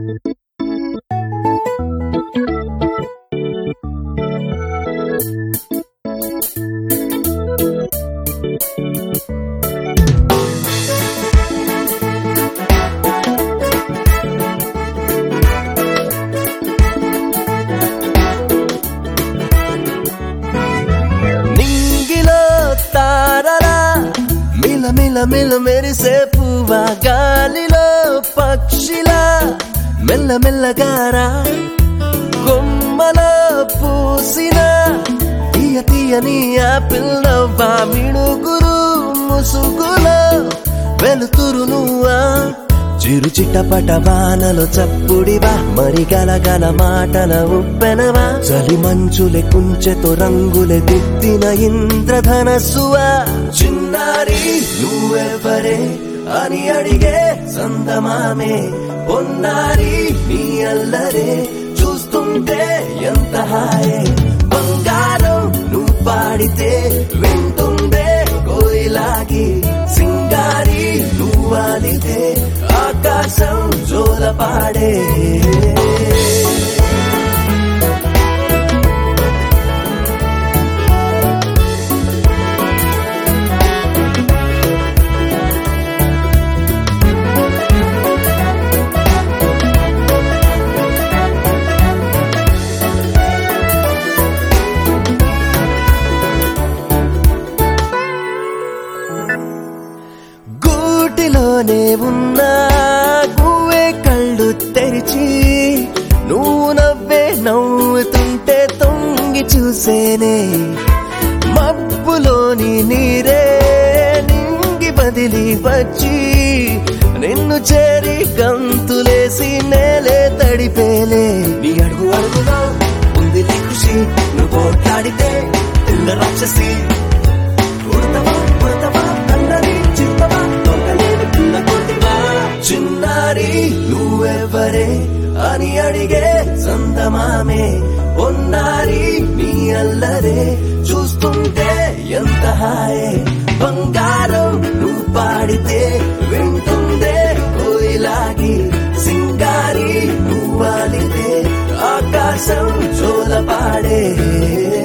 నింగిలో తారలా మిల మిల మిల మెరిసే పువ్వా గాలిలో పక్షిలా మెల్ల మెల్లగారా కొమ్మలో పూసిన తీయ తీయని ఆపిల్ నవ్వా మిణుగురు ముసుగులో వెలుతురు నువ్వా చిరు చిట్టపట వానలో చప్పుడివా మరి గలగల మాటల ఉప్పెనవా చలి మంచులే కుంచెతో రంగులే దిద్దిన ఇంద్రధనస్సువా చిన్నారి నువ్వెవ్వరే అని అడిగే సందమామే పొన్నారి నీ అల్లరే చూస్తుంటే ఎంత హాయే బంగారం నువ్వు పాడితే వింటుందే కోయిలాగి సింగారి నువ్వాలితే ఆకాశం జోల పాడే గూటిలోనే ఉన్నా గువ్వే కళ్ళు తెరిచి నువ్వు నవ్వే నవ్వుతుంటే తొంగి చూసేనే మబ్బులోని నీరే నింగి బదిలి వచ్చి నిన్ను చేరి గంతులేసి నేలే తడిపేలే నీ అడుగు అడుగులో ఉంది నీ ఖుషి నువ్వు పోట్లాడితే పిల్ల రాక్షసి ఉడతవా ఉడతవా అన్నది చిత్తవా దొంగలేని పిల్ల కొద్దివా చిన్నారి నువ్వెవ్వరే అని అడిగే సందమామే పొన్నారి నీ అల్లరే చూస్తుంటే ఎంత హాయే బంగారం నువ్వు పాడితే వింటుందే కోయిలాగి సింగారి నువ్వాలితే ఆకాశం జోల పాడే